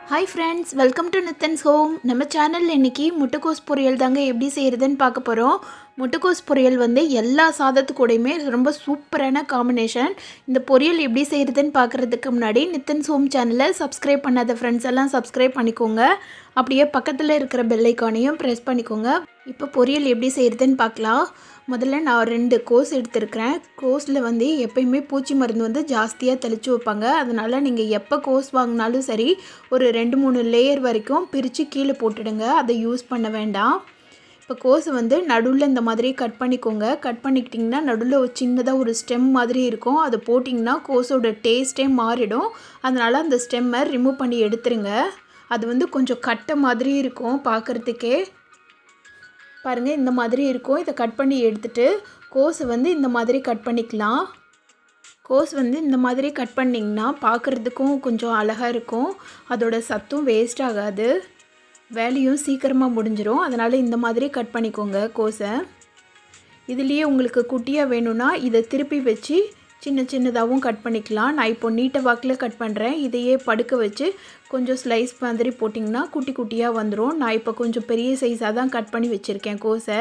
hi friends welcome to Nithan's home நம்ம சேனலில் இன்றைக்கி முட்டைக்கோஸ் பொரியல் தாங்க எப்படி செய்கிறதுன்னு பார்க்க போகிறோம் முட்டைக்கோஸ் பொரியல் வந்து எல்லா சாதத்துக்கூடையுமே ரொம்ப சூப்பரான காம்பினேஷன் இந்த பொரியல் எப்படி செய்கிறதுன்னு பார்க்குறதுக்கு முன்னாடி நித்தன்ஸ் ஹோம் சேனலை சப்ஸ்கிரைப் பண்ணாத ஃப்ரெண்ட்ஸ் எல்லாம் சப்ஸ்கிரைப் பண்ணிக்கோங்க அப்படியே பக்கத்தில் இருக்கிற பெல்லைக்கானையும் ப்ரெஸ் பண்ணிக்கோங்க இப்போ பொரியல் எப்படி செய்கிறதுன்னு பார்க்கலாம் முதல்ல நான் ரெண்டு கோஸ் எடுத்திருக்கிறேன் கோஸில் வந்து எப்பயுமே பூச்சி மருந்து வந்து ஜாஸ்தியாக தெளித்து வைப்பாங்க அதனால் நீங்கள் எப்போ கோஸ் வாங்கினாலும் சரி ஒரு ரெண்டு மூணு லேயர் வரைக்கும் பிரித்து கீழே போட்டுடுங்க அதை யூஸ் பண்ண வேண்டாம் இப்போ கோஸை வந்து நடுவில் இந்த மாதிரி கட் பண்ணிக்கோங்க கட் பண்ணிக்கிட்டிங்கன்னா நடுவில் ஒரு சின்னதாக ஒரு ஸ்டெம் மாதிரி இருக்கும் அதை போட்டிங்கன்னா கோஸோட டேஸ்ட்டே மாறிடும் அதனால் அந்த ஸ்டெம்மை ரிமூவ் பண்ணி எடுத்துருங்க அது வந்து கொஞ்சம் கட்டை மாதிரி இருக்கும் பார்க்குறதுக்கே பாருங்கள் இந்த மாதிரி இருக்கும் இதை கட் பண்ணி எடுத்துட்டு கோஸை வந்து இந்த மாதிரி கட் பண்ணிக்கலாம் கோஸ் வந்து இந்த மாதிரி கட் பண்ணிங்கன்னா பார்க்குறதுக்கும் கொஞ்சம் அழகாக இருக்கும் அதோட சத்தும் வேஸ்ட் ஆகாது வேலையும் சீக்கிரமாக முடிஞ்சிடும் அதனால் இந்த மாதிரி கட் பண்ணிக்கோங்க கோஸை இதுலேயே உங்களுக்கு குட்டியாக வேணும்னா இதை திருப்பி வச்சு சின்ன சின்னதாகவும் கட் பண்ணிக்கலாம் நான் இப்போ நீட்டை வாக்கில் கட் பண்ணுறேன் இதையே படுக்க வச்சு கொஞ்சம் ஸ்லைஸ் மாதிரி போட்டிங்கன்னா குட்டி குட்டியாக வந்துடும் நான் இப்போ கொஞ்சம் பெரிய சைஸாக தான் கட் பண்ணி வச்சுருக்கேன் கோஸை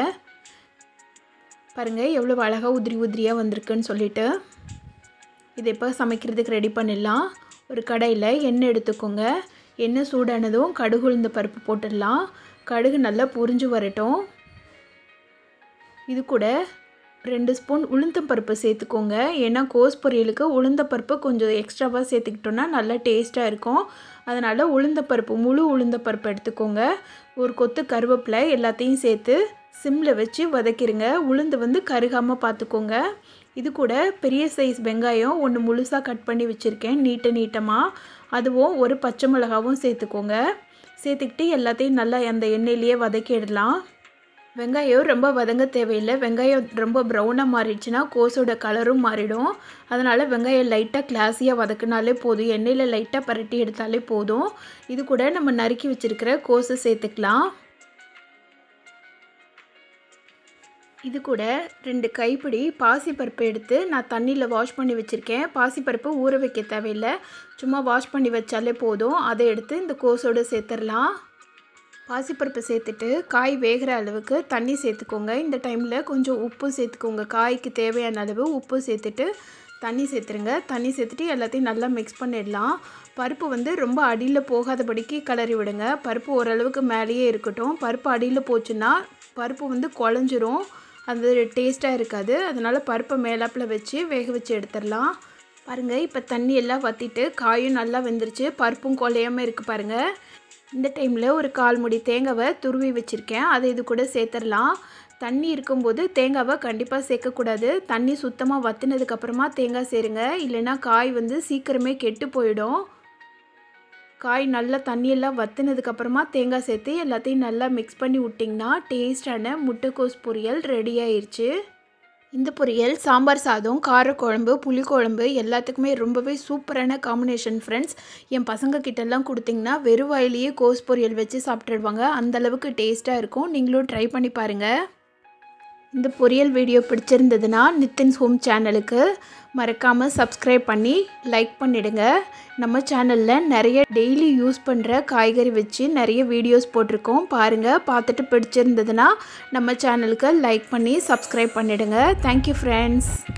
பாருங்கள் எவ்வளோ அழகாக உதிரி உதிரியாக வந்திருக்குன்னு சொல்லிட்டு இதை இப்போ சமைக்கிறதுக்கு ரெடி பண்ணிடலாம் ஒரு கடையில் எண்ணெய் எடுத்துக்கோங்க எண்ணெய் சூடானதும் கடுகு உளுந்த பருப்பு போட்டுடலாம் கடுகு நல்லா பொரிஞ்சு வரட்டும் இது கூட ரெண்டு ஸ்பூன் உளுந்தம்பருப்பு சேர்த்துக்கோங்க ஏன்னா கோஸ் பொரியலுக்கு உளுந்தப்பருப்பு கொஞ்சம் எக்ஸ்ட்ராவாக சேர்த்துக்கிட்டோன்னா நல்லா டேஸ்ட்டாக இருக்கும் அதனால் உளுந்தப்பருப்பு முழு உளுந்தப்பருப்பு எடுத்துக்கோங்க ஒரு கொத்து கருவேப்பிலை எல்லாத்தையும் சேர்த்து சிம்மில் வச்சு வதக்கிடுங்க உளுந்து வந்து கருகாமல் பார்த்துக்கோங்க இது கூட பெரிய சைஸ் வெங்காயம் ஒன்று முழுசாக கட் பண்ணி வச்சுருக்கேன் நீட்ட நீட்டமாக அதுவும் ஒரு பச்சை மிளகாவும் சேர்த்துக்கோங்க சேர்த்துக்கிட்டு எல்லாத்தையும் நல்லா அந்த எண்ணெயிலேயே வதக்கிடலாம் வெங்காயம் ரொம்ப வதங்க தேவையில்லை வெங்காயம் ரொம்ப ப்ரௌனாக மாறிடுச்சுன்னா கோஸோட கலரும் மாறிடும் அதனால் வெங்காயம் லைட்டாக கிளாஸியாக வதக்குனாலே போதும் எண்ணெயில் லைட்டாக பரட்டி எடுத்தாலே போதும் இது கூட நம்ம நறுக்கி வச்சுருக்கிற கோஸை சேர்த்துக்கலாம் இது கூட ரெண்டு கைப்பிடி பாசிப்பருப்பு எடுத்து நான் தண்ணியில் வாஷ் பண்ணி வச்சுருக்கேன் பாசிப்பருப்பு ஊற வைக்க தேவையில்லை சும்மா வாஷ் பண்ணி வச்சாலே போதும் அதை எடுத்து இந்த கோஸோடு சேர்த்துடலாம் பாசிப்பருப்பு சேர்த்துட்டு காய் வேகிற அளவுக்கு தண்ணி சேர்த்துக்கோங்க இந்த டைமில் கொஞ்சம் உப்பு சேர்த்துக்கோங்க காய்க்கு தேவையான அளவு உப்பு சேர்த்துட்டு தண்ணி சேர்த்துருங்க தண்ணி சேர்த்துட்டு எல்லாத்தையும் நல்லா மிக்ஸ் பண்ணிடலாம் பருப்பு வந்து ரொம்ப அடியில் போகாதபடிக்கு கிளறி விடுங்க பருப்பு ஓரளவுக்கு மேலேயே இருக்கட்டும் பருப்பு அடியில் போச்சுன்னா பருப்பு வந்து குழஞ்சிரும் அது டேஸ்ட்டாக இருக்காது அதனால் பருப்பை மேலாப்பில் வச்சு வேக வச்சு எடுத்துடலாம் பாருங்கள் இப்போ தண்ணி எல்லாம் வற்றிட்டு காயும் நல்லா வெந்துருச்சு பருப்பும் குலையாமல் இருக்குது பாருங்கள் இந்த டைமில் ஒரு கால் முடி தேங்காவை துருவி வச்சுருக்கேன் அதை இது கூட சேர்த்துடலாம் தண்ணி இருக்கும்போது தேங்காவை கண்டிப்பாக சேர்க்கக்கூடாது தண்ணி சுத்தமாக வற்றினதுக்கப்புறமா தேங்காய் சேருங்க இல்லைன்னா காய் வந்து சீக்கிரமே கெட்டு போயிடும் காய் நல்லா தண்ணியெல்லாம் வற்றினதுக்கப்புறமா தேங்காய் சேர்த்து எல்லாத்தையும் நல்லா மிக்ஸ் பண்ணி விட்டிங்கன்னா டேஸ்டான முட்டைக்கோஸ் பொரியல் ரெடி ஆயிடுச்சு இந்த பொரியல் சாம்பார் சாதம் காரக்குழம்பு புளிக்குழம்பு எல்லாத்துக்குமே ரொம்பவே சூப்பரான காம்பினேஷன் ஃப்ரெண்ட்ஸ் என் பசங்க கிட்டெல்லாம் கொடுத்திங்கன்னா வெறும் வாயிலேயே கோஸ் பொரியல் வச்சு சாப்பிட்டுடுவாங்க அந்தளவுக்கு டேஸ்ட்டாக இருக்கும் நீங்களும் ட்ரை பண்ணி பாருங்கள் இந்த பொரியல் வீடியோ பிடிச்சிருந்ததுன்னா நித்தின்ஸ் ஹோம் சேனலுக்கு மறக்காமல் சப்ஸ்கிரைப் பண்ணி லைக் பண்ணிவிடுங்க நம்ம சேனலில் நிறைய டெய்லி யூஸ் பண்ணுற காய்கறி வச்சு நிறைய வீடியோஸ் போட்டிருக்கோம் பாருங்கள் பார்த்துட்டு பிடிச்சிருந்ததுன்னா நம்ம சேனலுக்கு லைக் பண்ணி சப்ஸ்கிரைப் பண்ணிவிடுங்க தேங்க்யூ ஃப்ரெண்ட்ஸ்